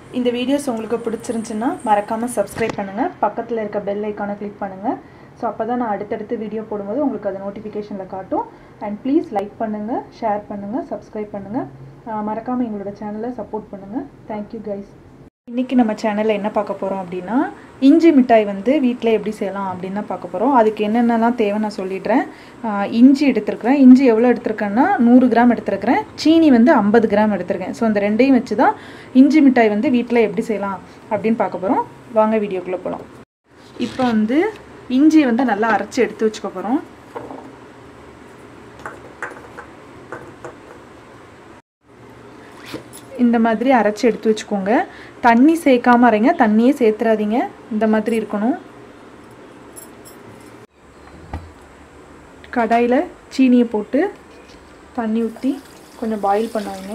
இந்த வீடியோஸ் உங்களுக்கு பிடிச்சிருந்துச்சுன்னா மறக்காமல் சப்ஸ்கிரைப் பண்ணுங்கள் பக்கத்தில் இருக்க பெல் ஐக்கானை கிளிக் பண்ணுங்கள் ஸோ அப்போ தான் நான் அடுத்தடுத்து வீடியோ போடும்போது உங்களுக்கு அது நோட்டிஃபிகேஷனில் காட்டும் அண்ட் ப்ளீஸ் லைக் பண்ணுங்கள் ஷேர் பண்ணுங்கள் சப்ஸ்கிரைப் பண்ணுங்கள் மறக்காமல் எங்களோட சேனலை சப்போர்ட் பண்ணுங்கள் தேங்க்யூ கைஸ் இன்றைக்கி நம்ம சேனலில் என்ன பார்க்க போகிறோம் அப்படின்னா இஞ்சி மிட்டாய் வந்து வீட்டில் எப்படி செய்யலாம் அப்படின்னு தான் பார்க்க போகிறோம் அதுக்கு என்னென்னலாம் தேவை நான் சொல்லிடுறேன் ஆஹ் இஞ்சி எடுத்திருக்கிறேன் இஞ்சி எவ்வளோ எடுத்திருக்கேன்னா நூறு கிராம் எடுத்திருக்கிறேன் சீனி வந்து ஐம்பது கிராம் எடுத்திருக்கேன் ஸோ அந்த ரெண்டையும் வச்சு தான் இஞ்சி மிட்டாய் வந்து வீட்டில் எப்படி செய்யலாம் அப்படின்னு பார்க்க போகிறோம் வாங்க வீடியோக்குள்ளே போகலாம் இப்போ வந்து இஞ்சியை வந்து நல்லா அரைச்சி எடுத்து வச்சுக்க போகிறோம் இந்த மாதிரி அரைச்சி எடுத்து வச்சுக்கோங்க தண்ணி சேர்க்காம அரைங்க தண்ணியே சேர்த்துறாதீங்க இந்த மாதிரி இருக்கணும் கடாயில் சீனியை போட்டு தண்ணி ஊற்றி கொஞ்சம் பாயில் பண்ணுவாங்க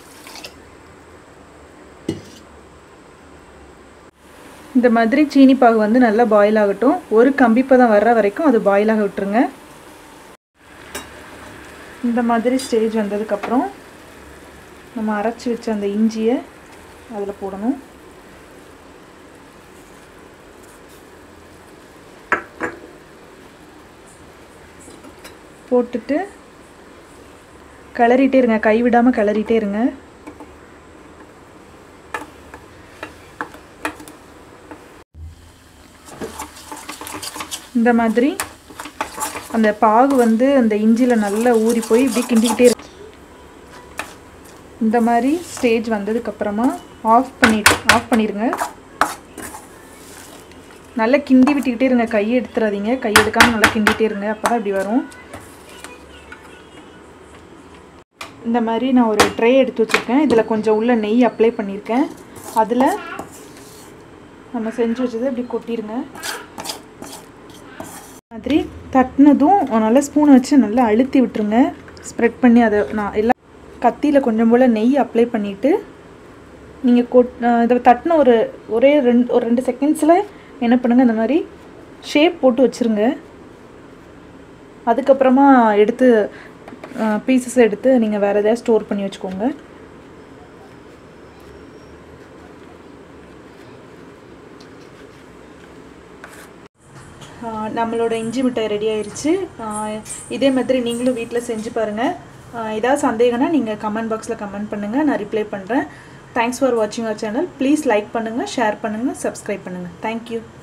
இந்த மாதிரி சீனி பாகு வந்து நல்லா பாயில் ஆகட்டும் ஒரு கம்பிப்பதம் வர்ற வரைக்கும் அது பாயில் ஆக விட்டுருங்க இந்த மாதிரி ஸ்டேஜ் வந்ததுக்கப்புறம் நம்ம அரைச்சி வச்ச அந்த இஞ்சியை அதில் போடணும் போட்டுட்டு கிளறிட்டே இருங்க கை விடாமல் கிளறிட்டே இருங்க இந்த மாதிரி அந்த பாகு வந்து அந்த இஞ்சியில் நல்லா ஊறி போய் இப்படி கிண்டிக்கிட்டே இருக்கு இந்த மாதிரி ஸ்டேஜ் வந்ததுக்கப்புறமா ஆஃப் பண்ணிட்டு ஆஃப் பண்ணிடுங்க நல்லா கிண்டி விட்டுக்கிட்டே இருங்க கையை எடுத்துறாதீங்க கை எடுக்காமல் நல்லா கிண்டிகிட்டே இருங்க அப்போ தான் இப்படி வரும் இந்த மாதிரி நான் ஒரு ட்ரே எடுத்து வச்சுருக்கேன் இதில் கொஞ்சம் உள்ள நெய் அப்ளை பண்ணியிருக்கேன் அதில் நம்ம செஞ்சு வச்சதை இப்படி கொட்டிடுங்க மாதிரி தட்டினதும் நல்லா ஸ்பூனை வச்சு நல்லா அழுத்தி விட்டுருங்க ஸ்ப்ரெட் பண்ணி அதை நான் எல்லாம் கத்தியில் கொஞ்சம் போல் நெய் அப்ளை பண்ணிவிட்டு நீங்கள் கொட் இதை தட்டின ஒரு ஒரே ரெண்டு ஒரு ரெண்டு செகண்ட்ஸில் என்ன பண்ணுங்கள் இந்த மாதிரி ஷேப் போட்டு வச்சுருங்க அதுக்கப்புறமா எடுத்து பீசஸ் எடுத்து நீங்கள் வேறு எதாவது ஸ்டோர் பண்ணி வச்சுக்கோங்க நம்மளோட இஞ்சி மிட்டாய் ரெடி ஆயிடுச்சு இதே மாதிரி நீங்களும் வீட்டில் செஞ்சு பாருங்கள் ஏதாவது சந்தேகம்னா நீங்கள் கமெண்ட் பாக்ஸில் கமெண்ட் பண்ணுங்கள் நான் ரிப்ளை பண்ணுறேன் தேங்க்ஸ் ஃபார் வாட்சிங் அவர் சேனல் ப்ளீஸ் லைக் பண்ணுங்கள் ஷேர் பண்ணுங்கள் சப்ஸ்கிரைப் பண்ணுங்கள் தேங்க்யூ